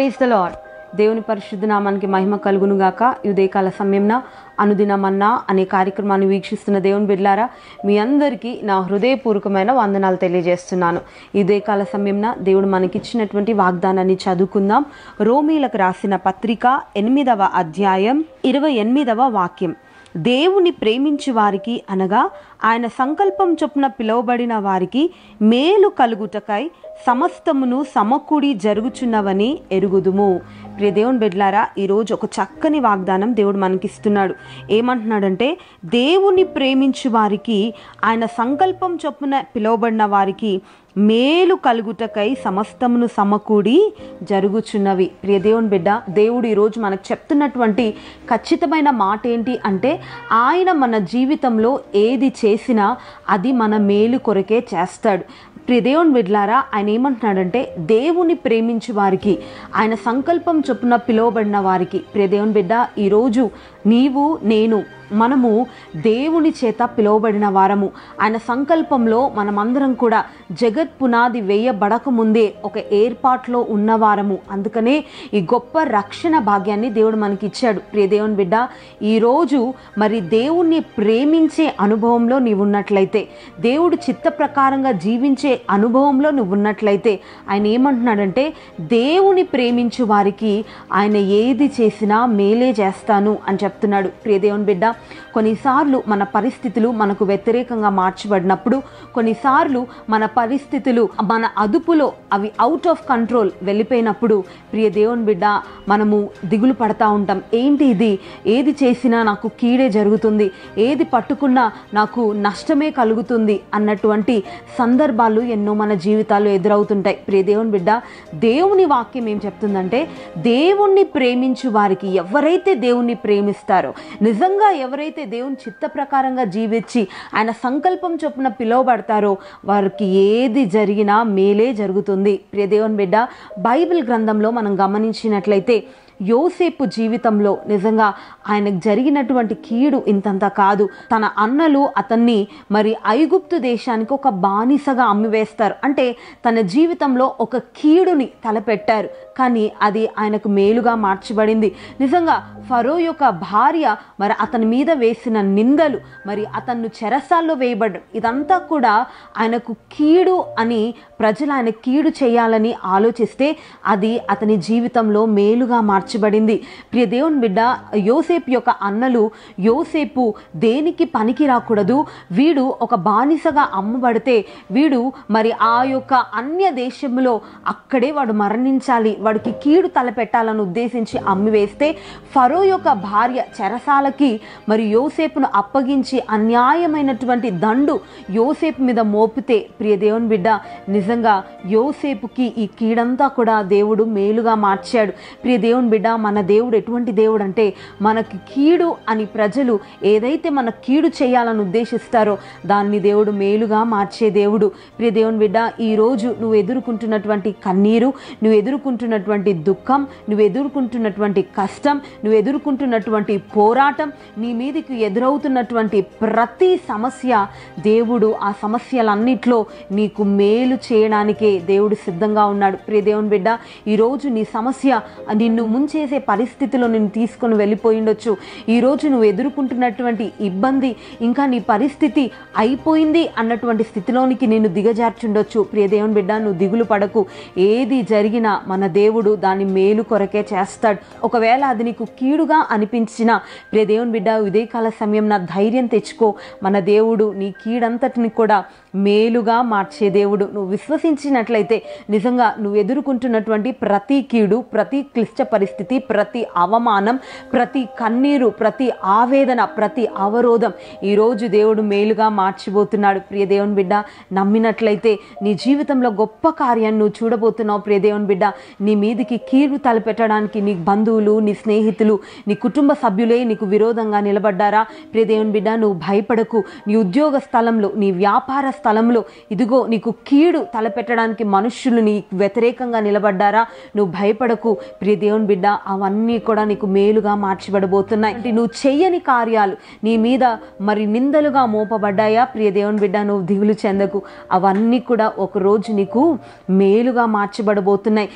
praise the lord దేవుని పరిశుద్ధ నామానికి మహిమ కలుగును గాక ఈ ఉదయకాల సమయంన అనుదినమన్నా అనే కార్యక్రమాన్ని వీక్షిస్తున్న దేవుని బిడ్లారా మీ అందరికీ నా హృదయపూర్వకమైన వందనాలు తెలియజేస్తున్నాను ఈ ఉదయకాల సమయంన దేవుడు మనకిచ్చినటువంటి వాగ్దానాన్ని చదువుకుందాం రోమీలకు రాసిన పత్రిక ఎనిమిదవ అధ్యాయం ఇరవై ఎనిమిదవ వాక్యం దేవుని ప్రేమించు వారికి అనగా ఆయన సంకల్పం చొప్పున పిలువబడిన వారికి మేలు కలుగుటకై సమస్తమును సమకూడి జరుగుచున్నవని ఎరుగుదుము ప్రియ దేవుని బిడ్లారా ఈరోజు ఒక చక్కని వాగ్దానం దేవుడు మనకిస్తున్నాడు ఏమంటున్నాడంటే దేవుని ప్రేమించు వారికి ఆయన సంకల్పం చొప్పున పిలువబడిన వారికి మేలు కలుగుటకై సమస్తమును సమకూడి జరుగుచున్నవి ప్రియ దేవుని బిడ్డ దేవుడు ఈరోజు మనకు చెప్తున్నటువంటి ఖచ్చితమైన మాట ఏంటి అంటే ఆయన మన జీవితంలో ఏది చేసినా అది మన మేలు కొరకే చేస్తాడు ప్రియ దేవుని బిడ్లారా ఆయన ఏమంటున్నాడంటే దేవుని ప్రేమించు వారికి ఆయన సంకల్పం చొప్పున పిలువబడిన వారికి ప్రియ దేవుని బిడ్డ ఈరోజు నీవు నేను మనము దేవుని చేత పిలువబడిన వారము ఆయన సంకల్పంలో మనమందరం కూడా జగత్ పునాది వేయబడక ముందే ఒక ఏర్పాట్లో ఉన్నవారము అందుకనే ఈ గొప్ప రక్షణ భాగ్యాన్ని దేవుడు మనకి ఇచ్చాడు ప్రియ దేవుని బిడ్డ ఈరోజు మరి దేవుణ్ణి ప్రేమించే అనుభవంలో నీవు ఉన్నట్లయితే దేవుడు చిత్త ప్రకారంగా జీవించే అనుభవంలో నువ్వు ఉన్నట్లయితే ఆయన ఏమంటున్నాడంటే దేవుని ప్రేమించు వారికి ఆయన ఏది చేసినా మేలే చేస్తాను అని చెప్తున్నాడు ప్రియ దేవుని బిడ్డ కొన్నిసార్లు మన పరిస్థితులు మనకు వ్యతిరేకంగా మార్చబడినప్పుడు కొన్నిసార్లు మన పరిస్థితులు మన అదుపులో అవి అవుట్ ఆఫ్ కంట్రోల్ వెళ్ళిపోయినప్పుడు ప్రియ దేవుని బిడ్డ మనము దిగులు పడతా ఉంటాం ఏంటి ఇది ఏది చేసినా నాకు కీడే జరుగుతుంది ఏది పట్టుకున్నా నాకు నష్టమే కలుగుతుంది అన్నటువంటి సందర్భాలు ఎన్నో మన జీవితాల్లో ఎదురవుతుంటాయి ప్రియ దేవుని బిడ్డ దేవుని వాక్యం ఏం చెప్తుందంటే దేవుణ్ణి ప్రేమించు వారికి ఎవరైతే దేవుణ్ణి ప్రేమిస్తారో నిజంగా ఎవరైతే దేవుని చిత్త ప్రకారంగా జీవించి ఆయన సంకల్పం చొప్పున పిలువబడతారో వారికి ఏది జరిగినా మేలే జరుగుతుంది ప్రియ దేవుని బిడ్డ బైబిల్ గ్రంథంలో మనం గమనించినట్లయితే యోసేపు జీవితంలో నిజంగా ఆయనకు జరిగినటువంటి కీడు ఇంతంత కాదు తన అన్నలు అతన్ని మరి ఐగుప్తు దేశానికి ఒక బానిసగా అమ్మివేస్తారు అంటే తన జీవితంలో ఒక కీడుని తలపెట్టారు కానీ అది ఆయనకు మేలుగా మార్చబడింది నిజంగా ఫరో యొక్క భార్య మరి అతని మీద వేసిన నిందలు మరి అతన్ను చెరసాల్లో వేయబడ్డం ఇదంతా కూడా ఆయనకు కీడు అని ప్రజలు ఆయన కీడు చేయాలని ఆలోచిస్తే అది అతని జీవితంలో మేలుగా మార్చబడింది ప్రియ దేవుని బిడ్డ యోసేపు యొక్క అన్నలు యోసేపు దేనికి పనికి రాకూడదు వీడు ఒక బానిసగా అమ్మబడితే వీడు మరి ఆ యొక్క అన్య దేశంలో అక్కడే వాడు మరణించాలి వాడికి కీడు తలపెట్టాలని ఉద్దేశించి అమ్మివేస్తే ఫరో యొక్క భార్య చెరసాలకి మరి యోసేపును అప్పగించి అన్యాయమైనటువంటి దండు యోసేపు మీద మోపితే ప్రియ దేవుని బిడ్డ నిజంగా యోసేపుకి ఈ కీడంతా కూడా దేవుడు మేలుగా మార్చాడు ప్రియ దేవుని బిడ్డ మన దేవుడు ఎటువంటి దేవుడు అంటే మనకి కీడు అని ప్రజలు ఏదైతే మన కీడు చేయాలని ఉద్దేశిస్తారో దాన్ని దేవుడు మేలుగా మార్చే దేవుడు ప్రియ దేవుని బిడ్డ ఈరోజు నువ్వు ఎదుర్కొంటున్నటువంటి కన్నీరు నువ్వు ఎదుర్కొంటున్నటువంటి దుఃఖం నువ్వు ఎదుర్కొంటున్నటువంటి కష్టం నువ్వు ఎదుర్కొంటున్నటువంటి పోరాటం నీ మీదకి ఎదురవుతున్నటువంటి ప్రతి సమస్య దేవుడు ఆ సమస్యలన్నిట్లో నీకు మేలు చేయడానికే దేవుడు సిద్ధంగా ఉన్నాడు ప్రియ దేవుని బిడ్డ ఈరోజు నీ సమస్య నిన్ను ముంచేసే పరిస్థితిలో నిన్ను తీసుకొని వెళ్ళిపోయిండొచ్చు ఈరోజు నువ్వు ఎదుర్కొంటున్నటువంటి ఇబ్బంది ఇంకా నీ పరిస్థితి అయిపోయింది అన్నటువంటి స్థితిలోనికి నిన్ను దిగజార్చుండొచ్చు ప్రియ దేవుని బిడ్డ నువ్వు దిగులు పడకు ఏది జరిగినా మన దేవుడు దాని మేలు కొరకే చేస్తాడు ఒకవేళ అది నీకు కీడుగా అనిపించిన ప్రియ దేవుని బిడ్డ ఇదే కాల సమయం నా ధైర్యం తెచ్చుకో మన దేవుడు నీ కీడంతటిని కూడా మేలుగా మార్చే దేవుడు నువ్వు విశ్వసించినట్లయితే నిజంగా నువ్వు ఎదుర్కొంటున్నటువంటి ప్రతి కీడు ప్రతి క్లిష్ట పరిస్థితి ప్రతి అవమానం ప్రతి కన్నీరు ప్రతి ఆవేదన ప్రతి అవరోధం ఈరోజు దేవుడు మేలుగా మార్చిపోతున్నాడు ప్రియ దేవుని బిడ్డ నమ్మినట్లయితే నీ జీవితంలో గొప్ప కార్యాన్ని నువ్వు చూడబోతున్నావు ప్రియ దేవుని బిడ్డ నీ మీదికి కీడు తలపెట్టడానికి నీ బంధువులు నీ స్నేహితులు నీ కుటుంబ సభ్యులే నీకు విరోధంగా నిలబడ్డారా ప్రియ దేవుని బిడ్డ నువ్వు భయపడకు నీ ఉద్యోగ స్థలంలో నీ వ్యాపార స్థలంలో ఇదిగో నీకు కీడు తలపెట్టడానికి మనుష్యులు నీ వ్యతిరేకంగా నిలబడ్డారా నువ్వు భయపడకు ప్రియ దేవుని బిడ్డ అవన్నీ కూడా నీకు మేలుగా మార్చబడబోతున్నాయి అంటే నువ్వు చెయ్యని కార్యాలు నీ మీద మరి నిందలుగా మోపబడ్డాయా ప్రియ దేవుని బిడ్డ నువ్వు దిగులు చెందకు అవన్నీ కూడా ఒక రోజు నీకు మేలుగా మార్చబడబోతున్నాయి ఏ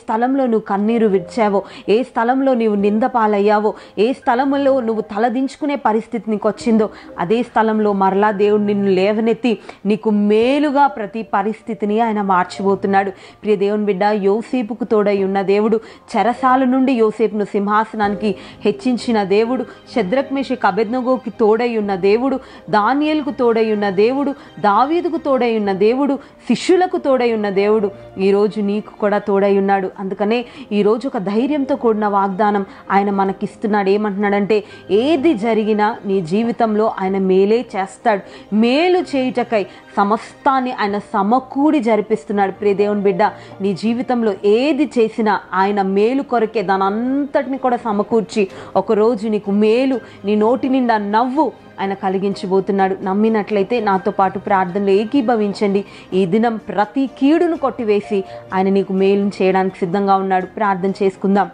స్థలంలో నువ్వు కన్నీరు విడిచావో ఏ స్థలంలో నీవు నింద పాలయ్యావో ఏ స్థలంలో నువ్వు తలదించుకునే పరిస్థితి నీకు వచ్చిందో అదే స్థలంలో మరలా దేవుడు నిన్ను లేవనెత్తి నీకు మేలుగా ప్రతి పరిస్థితిని ఆయన మార్చిపోతున్నాడు ప్రియ దేవుని బిడ్డ యోసేపుకు తోడై ఉన్న దేవుడు చెరసాల నుండి యోసేపును సింహాసనానికి హెచ్చించిన దేవుడు శద్రక్మేషి కబెద్నగోకి తోడై ఉన్న దేవుడు దానియేలుకు తోడై ఉన్న దేవుడు దావీదుకు తోడై ఉన్న దేవుడు శిష్యులకు తోడై ఉన్న దేవుడు ఈరోజు నీకు కూడా తోడై ఉన్నాడు అందుకనే ఈరోజు ఒక ధైర్యంతో కూడిన వాగ్దానం ఆయన మనకిస్తున్నాడు ఏమంటున్నాడంటే ఏది జరిగినా నీ జీవితంలో ఆయన మేలే చేస్తాడు మేలు చేయుటకై సమస్తాన్ని ఆయన సమకూడి జరిపిస్తున్నాడు ప్రియ దేవుని బిడ్డ నీ జీవితంలో ఏది చేసినా ఆయన మేలు కొరకే దాని అంతటిని కూడా సమకూర్చి ఒకరోజు నీకు మేలు నీ నోటి నిండా నవ్వు ఆయన కలిగించబోతున్నాడు నమ్మినట్లయితే నాతో పాటు ప్రార్థనలో ఏకీభవించండి ఈ దినం ప్రతి కీడును కొట్టివేసి ఆయన నీకు మేలును చేయడానికి సిద్ధంగా ఉన్నాడు ప్రార్థన చేసుకుందాం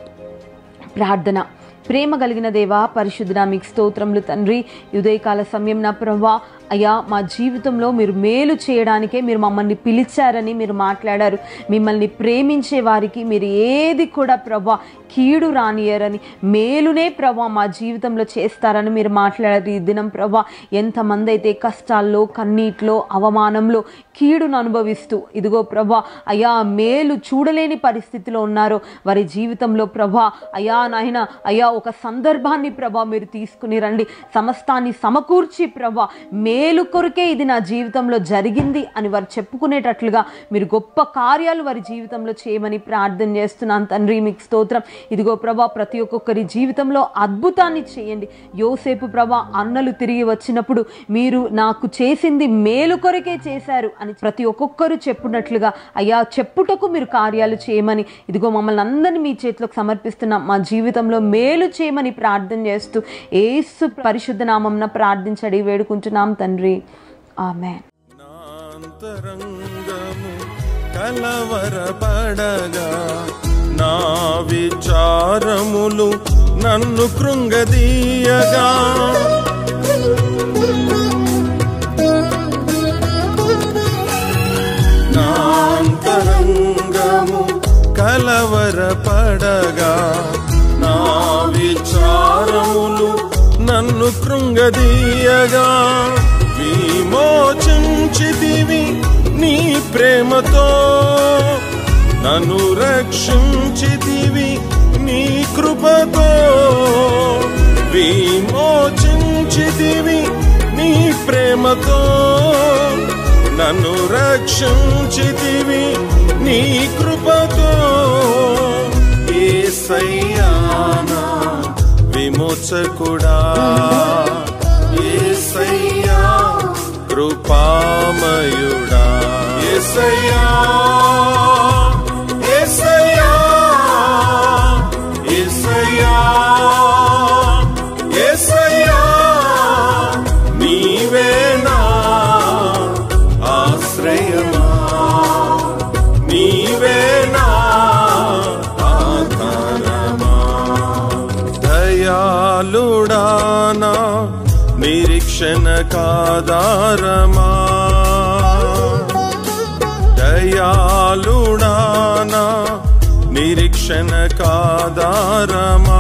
ప్రార్థన ప్రేమ కలిగిన దేవా పరిశుద్ధుడా మీకు స్తోత్రములు తండ్రి ఉదయకాల సమయం నా ప్రభా అయ్యా మా జీవితంలో మీరు మేలు చేయడానికే మీరు మమ్మల్ని పిలిచారని మీరు మాట్లాడారు మిమ్మల్ని ప్రేమించే వారికి మీరు ఏది కూడా ప్రభా కీడు రానియరని మేలునే ప్రభా మా జీవితంలో చేస్తారని మీరు మాట్లాడారు ఈ దినం ప్రభా ఎంతమంది అయితే కష్టాల్లో కన్నీటిలో అవమానంలో కీడును అనుభవిస్తూ ఇదిగో ప్రభా అయా మేలు చూడలేని పరిస్థితిలో ఉన్నారో వారి జీవితంలో ప్రభా అయా నాయన అయా ఒక సందర్భాన్ని ప్రభా మీరు తీసుకుని రండి సమస్తాన్ని సమకూర్చి ప్రభా మేలు కొరకే ఇది నా జీవితంలో జరిగింది అని వారు చెప్పుకునేటట్లుగా మీరు గొప్ప కార్యాలు వారి జీవితంలో చేయమని ప్రార్థన చేస్తున్నాను తండ్రి మీకు స్తోత్రం ఇదిగో ప్రభా ప్రతి ఒక్కొక్కరి జీవితంలో అద్భుతాన్ని చేయండి యోసేపు ప్రభా అన్నలు తిరిగి వచ్చినప్పుడు మీరు నాకు చేసింది మేలు కొరకే చేశారు అని ప్రతి ఒక్కొక్కరు చెప్పున్నట్లుగా అయ్యా చెప్పుటకు మీరు కార్యాలు చేయమని ఇదిగో మమ్మల్ని అందరినీ మీ చేతిలోకి సమర్పిస్తున్నాం మా జీవితంలో మేలు చేయమని ప్రార్థన చేస్తూ ఏసు పరిశుద్ధ నామంన ప్రార్థించడి వేడుకుంటున్నాం తండ్రి ఆమె నాంతరంగము కలవరపడగా నా విచారములు నన్ను కృంగదీయగా నాంతరంగము కలవరపడగా నా విచారములు నన్ను కృంగదీయగా విమోచించితివి నీ ప్రేమతో నన్ను రక్షించితివి నీ కృపతో విమోచించితివి నీ ప్రేమతో నన్ను రక్షించితివి నీ కృపతో ఏసయ్యానా విమోచకుడా ఏసయ్యా కృపామయుడా ఏసయ్యా ఏసయ్యా ఏసయ్యా ఏసయ్యా నీవేనా ఆశ్రయమా నీవేనా ఆధారమా దయాళుడానా నిరీక్షణ కాదారమా దయాళుడానా నిరీక్షణ కాదారమా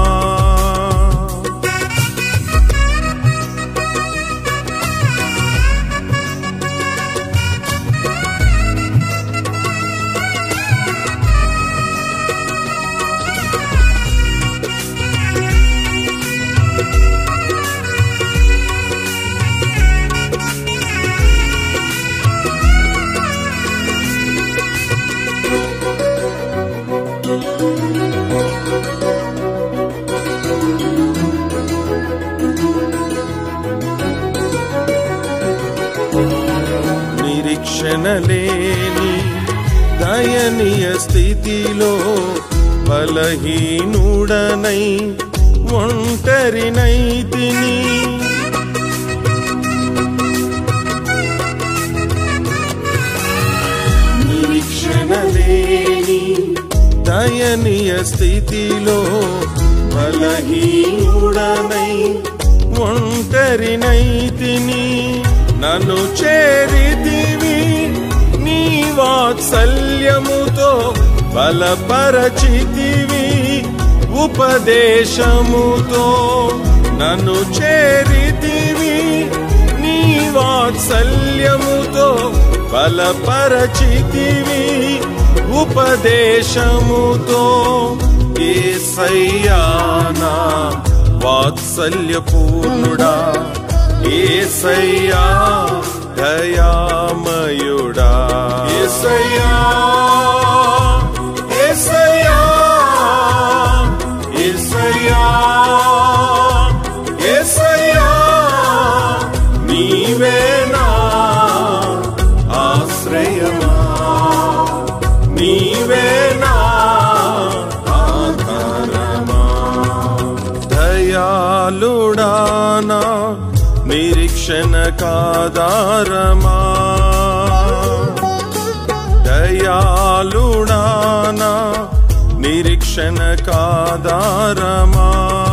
నిరీక్షణ లేని దయనీయ స్థితిలో బలహీనుడనై ఒంటరినై తిని నిరీక్షణ లేని దయనీయ స్థితిలో బలహీనుడనై ఒంటరినై తిని నన్ను చేరితివి నీ వాత్సల్యముతో బలపరచితివి ఉపదేశముతో నన్ను చేరితివి నీ వాత్సల్యముతో బలపరచితివి ఉపదేశముతో ఏసయ్యానా వాత్సల్యపూర్ణుడా ఏసయ్యా దయామయుడా ఏసయ్యా ఏసయ్యా ఏసయ్యా ఏసయ్యా నీవేనా ఆశ్రయమా నీవేనా ఆధారమా దయాళుడానా నిరీక్షణ కాదారమా దయాళుడానా నిరీక్షణ కాదారమా